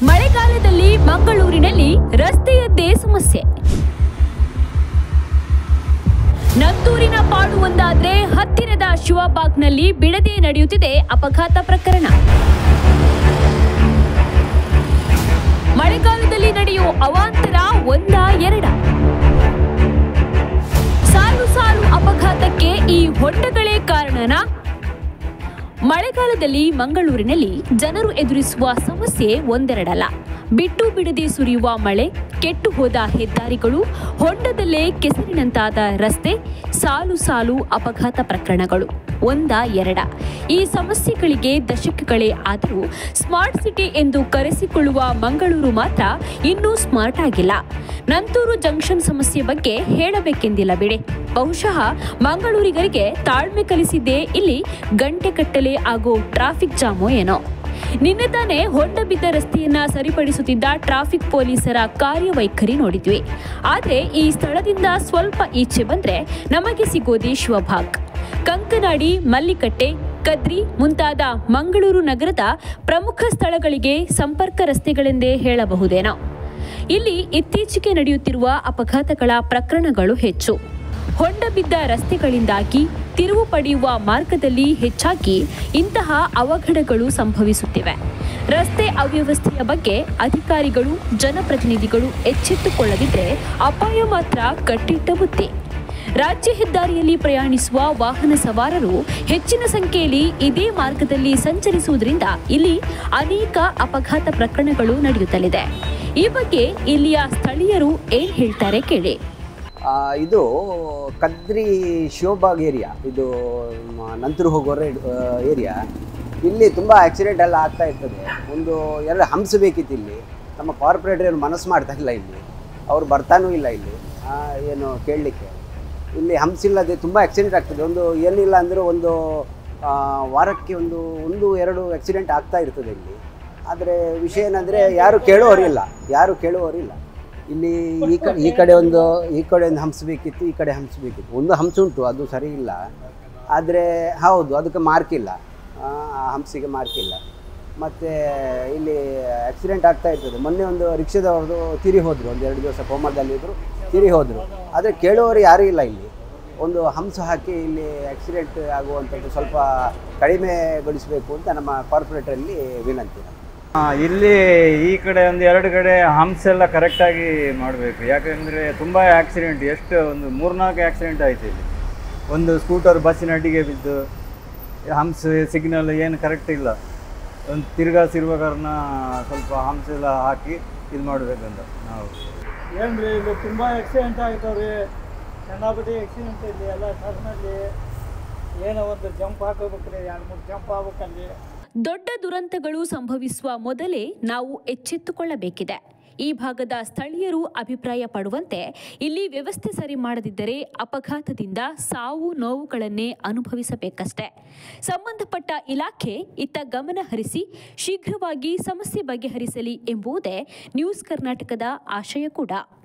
ಮಳೆಗಾಲದಲ್ಲಿ ಮಂಗಳೂರಿನಲ್ಲಿ ರಸ್ತೆಯದ್ದೇ ಸಮಸ್ಯೆ ನಂತೂರಿನ ಪಾಡು ಒಂದಾದ್ರೆ ಹತ್ತಿರದ ಶಿವಬಾಗ್ನಲ್ಲಿ ಬಿಡದೆ ನಡೆಯುತ್ತಿದೆ ಅಪಘಾತ ಪ್ರಕರಣ ಮಳೆಗಾಲದಲ್ಲಿ ನಡೆಯೋ ಅವಾಂತರ ಒಂದ ಎರಡ ಸಾಲು ಸಾಲು ಅಪಘಾತಕ್ಕೆ ಈ ಹೊಂಡಗಳೇ ಕಾರಣನಾ ಮಳೆಗಾಲದಲ್ಲಿ ಮಂಗಳೂರಿನಲ್ಲಿ ಜನರು ಎದುರಿಸುವ ಸಮಸ್ಯೆ ಒಂದೆರಡಲ್ಲ ಬಿಟ್ಟು ಬಿಡದೆ ಸುರಿಯುವ ಮಳೆ ಕೆಟ್ಟು ಹೋದ ಹೆದ್ದಾರಿಗಳು ಹೊಂಡದಲ್ಲೇ ಕೆಸರಿನಂತಾದ ರಸ್ತೆ ಸಾಲು ಸಾಲು ಅಪಘಾತ ಪ್ರಕರಣಗಳು ಒಂದ ಎರಡ ಈ ಸಮಸ್ಯೆಗಳಿಗೆ ದಶಕಗಳೇ ಆದರೂ ಸ್ಮಾರ್ಟ್ ಸಿಟಿ ಎಂದು ಕರೆಸಿಕೊಳ್ಳುವ ಮಂಗಳೂರು ಮಾತ್ರ ಇನ್ನೂ ಸ್ಮಾರ್ಟ್ ಆಗಿಲ್ಲ ನಂತೂರು ಜಂಕ್ಷನ್ ಸಮಸ್ಯೆ ಬಗ್ಗೆ ಹೇಳಬೇಕೆಂದಿಲ್ಲ ಬಿಡಿ ಬಹುಶಃ ಮಂಗಳೂರಿಗರಿಗೆ ತಾಳ್ಮೆ ಕಲಿಸಿದ್ದೇ ಇಲ್ಲಿ ಗಂಟೆ ಕಟ್ಟಲೆ ಆಗೋ ಟ್ರಾಫಿಕ್ ಜಾಮೋ ಏನೋ ನಿನ್ನೆ ತಾನೇ ಹೊಂಡ ಬಿದ್ದ ರಸ್ತೆಯನ್ನ ಸರಿಪಡಿಸುತ್ತಿದ್ದ ಟ್ರಾಫಿಕ್ ಪೊಲೀಸರ ಕಾರ್ಯವೈಖರಿ ನೋಡಿದ್ವಿ ಆದ್ರೆ ಈ ಸ್ಥಳದಿಂದ ಸ್ವಲ್ಪ ಈಚೆ ಬಂದ್ರೆ ನಮಗೆ ಸಿಗೋದೇ ಶಿವಭಾಗ್ ಕಂಕನಾಡಿ ಮಲ್ಲಿಕಟ್ಟೆ ಕದ್ರಿ ಮುಂತಾದ ಮಂಗಳೂರು ನಗರದ ಪ್ರಮುಖ ಸ್ಥಳಗಳಿಗೆ ಸಂಪರ್ಕ ರಸ್ತೆಗಳೆಂದೇ ಹೇಳಬಹುದೇನೋ ಇಲ್ಲಿ ಇತ್ತೀಚೆಗೆ ನಡೆಯುತ್ತಿರುವ ಅಪಘಾತಗಳ ಪ್ರಕರಣಗಳು ಹೆಚ್ಚು ಹೊಂಡ ಬಿದ್ದ ರಸ್ತೆಗಳಿಂದಾಗಿ ತಿರುವು ಪಡೆಯುವ ಮಾರ್ಗದಲ್ಲಿ ಹೆಚ್ಚಾಗಿ ಇಂತಹ ಅವಘಡಗಳು ಸಂಭವಿಸುತ್ತಿವೆ ರಸ್ತೆ ಅವ್ಯವಸ್ಥೆಯ ಬಗ್ಗೆ ಅಧಿಕಾರಿಗಳು ಜನಪ್ರತಿನಿಧಿಗಳು ಎಚ್ಚೆತ್ತುಕೊಳ್ಳದಿದ್ದರೆ ಅಪಾಯ ಮಾತ್ರ ಕಟ್ಟಿಟ್ಟ ಬುತ್ತಿ ರಾಜ್ಯ ಹೆದ್ದಾರಿಯಲ್ಲಿ ಪ್ರಯಾಣಿಸುವ ವಾಹನ ಸವಾರರು ಹೆಚ್ಚಿನ ಸಂಖ್ಯೆಯಲ್ಲಿ ಇದೇ ಮಾರ್ಗದಲ್ಲಿ ಸಂಚರಿಸುವುದರಿಂದ ಇಲ್ಲಿ ಅನೇಕ ಅಪಘಾತ ಪ್ರಕರಣಗಳು ನಡೆಯುತ್ತಲಿದೆ ಈ ಬಗ್ಗೆ ಇಲ್ಲಿಯ ಸ್ಥಳೀಯರು ಏನ್ ಹೇಳ್ತಾರೆ ಕೇಳಿ ಆ, ಇದು ಕದ್ರಿ ಶಿವಬಾಗ್ ಏರಿಯಾ ಇದು ಮ, ನಂತೂರು ಹೋಗೋ ಏರಿಯಾ ಇಲ್ಲಿ ತುಂಬ ಆಕ್ಸಿಡೆಂಟ್ ಎಲ್ಲ ಆಗ್ತಾ ಇರ್ತದೆ ಒಂದು ಎರಡು ಹಂಸ ಬೇಕಿತ್ತು ಇಲ್ಲಿ ನಮ್ಮ ಕಾರ್ಪೊರೇಟರ್ ಏನು ಮನಸ್ಸು ಮಾಡ್ತಾ ಇಲ್ಲ ಇಲ್ಲಿ ಅವ್ರು ಬರ್ತಾನೂ ಇಲ್ಲ ಇಲ್ಲಿ ಆ, ಏನು ಕೇಳಲಿಕ್ಕೆ ಇಲ್ಲಿ ಹಂಸ ಇಲ್ಲದೆ ತುಂಬ ಆಕ್ಸಿಡೆಂಟ್ ಆಗ್ತದೆ ಒಂದು ಏನಿಲ್ಲ ಅಂದರೂ ಒಂದು ಆ, ವಾರಕ್ಕೆ ಒಂದು ಒಂದು ಎರಡು ಆಕ್ಸಿಡೆಂಟ್ ಆಗ್ತಾ ಇರ್ತದೆ ಇಲ್ಲಿ ಆದರೆ ವಿಷಯ ಏನಂದರೆ ಯಾರು ಕೇಳುವವರಿಲ್ಲ ಯಾರು ಕೇಳುವವರಿಲ್ಲ ಇಲ್ಲಿ ಈ ಕಡೆ ಈ ಕಡೆ ಒಂದು ಈ ಕಡೆ ಒಂದು ಹಂಸ ಬೇಕಿತ್ತು ಈ ಕಡೆ ಹಂಸ ಬೇಕಿತ್ತು ಒಂದು ಹಂಸ ಉಂಟು ಅದು ಸರಿ ಇಲ್ಲ ಆದರೆ ಹೌದು ಅದಕ್ಕೆ ಮಾರ್ಕ್ ಇಲ್ಲ ಆ ಆ ಹಂಸಿಗೆ ಮಾರ್ಕ್ ಇಲ್ಲ ಮತ್ತು ಇಲ್ಲಿ ಆಕ್ಸಿಡೆಂಟ್ ಆಗ್ತಾ ಇರ್ತದೆ ಮೊನ್ನೆ ಒಂದು ರಿಕ್ಷಾದವ್ರದ್ದು ತಿರಿ ಹೋದರು ಒಂದು ಎರಡು ದಿವಸ ಕೋಮದಲ್ಲಿದ್ದರು ತಿರಿ ಹೋದರು ಆದರೆ ಕೇಳುವವರು ಯಾರೂ ಇಲ್ಲ ಇಲ್ಲಿ ಒಂದು ಹಂಸ ಹಾಕಿ ಇಲ್ಲಿ ಆಕ್ಸಿಡೆಂಟ್ ಆಗುವಂಥದ್ದು ಸ್ವಲ್ಪ ಕಡಿಮೆಗೊಳಿಸಬೇಕು ಅಂತ ನಮ್ಮ ಕಾರ್ಪೊರೇಟರಲ್ಲಿ ವಿನಂತಿ ಆ, ಇಲ್ಲಿ ಈ ಕಡೆ ಒಂದು ಎರಡು ಕಡೆ ಹಂಪ್ಸ್ ಎಲ್ಲ ಕರೆಕ್ಟಾಗಿ ಮಾಡಬೇಕು ಯಾಕಂದರೆ ತುಂಬ ಆಕ್ಸಿಡೆಂಟ್ ಎಷ್ಟು ಒಂದು ಮೂರ್ನಾಲ್ಕು ಆಕ್ಸಿಡೆಂಟ್ ಆಯಿತು ಇಲ್ಲಿ ಒಂದು ಸ್ಕೂಟರ್ ಬಸ್ಸಿನ ಅಡ್ಡಿಗೆ ಬಿದ್ದು ಹಂಪ್ಸ್ ಸಿಗ್ನಲ್ ಏನು ಕರೆಕ್ಟ್ ಇಲ್ಲ ಒಂದು ತಿರುಗಾಸಿರುವ ಕಾರಣ ಸ್ವಲ್ಪ ಹಂಪ್ಸ್ ಎಲ್ಲ ಹಾಕಿ ಇದು ಮಾಡಬೇಕಂತ ನಾವು ಏನ್ರಿ ಇದು ತುಂಬ ಆಕ್ಸಿಡೆಂಟ್ ಆಗ್ತಾವ್ರಿ ಚೆನ್ನಾಪಟ್ಟಿ ಆಕ್ಸಿಡೆಂಟ್ ಇಲ್ಲಿ ಎಲ್ಲ ಟರ್ನಲ್ಲಿ ಏನೋ ಒಂದು ಜಂಪ್ ಹಾಕೋಬೇಕ್ರಿ ಎರಡು ಮೂರು ಜಂಪ್ ಆಗ್ಬೇಕಲ್ಲಿ ದೊಡ್ಡ ದುರಂತಗಳು ಸಂಭವಿಸುವ ಮೊದಲೇ ನಾವು ಎಚ್ಚೆತ್ತುಕೊಳ್ಳಬೇಕಿದೆ ಈ ಭಾಗದ ಸ್ಥಳೀಯರು ಅಭಿಪ್ರಾಯ ಪಡುವಂತೆ ಇಲ್ಲಿ ವ್ಯವಸ್ಥೆ ಸರಿ ಮಾಡದಿದ್ದರೆ ಅಪಘಾತದಿಂದ ಸಾವು ನೋವುಗಳನ್ನೇ ಅನುಭವಿಸಬೇಕಷ್ಟೆ ಸಂಬಂಧಪಟ್ಟ ಇಲಾಖೆ ಇತ್ತ ಗಮನ ಹರಿಸಿ ಶೀಘ್ರವಾಗಿ ಸಮಸ್ಯೆ ಬಗೆಹರಿಸಲಿ ಎಂಬುದೇ ನ್ಯೂಸ್ ಕರ್ನಾಟಕದ ಆಶಯ ಕೂಡ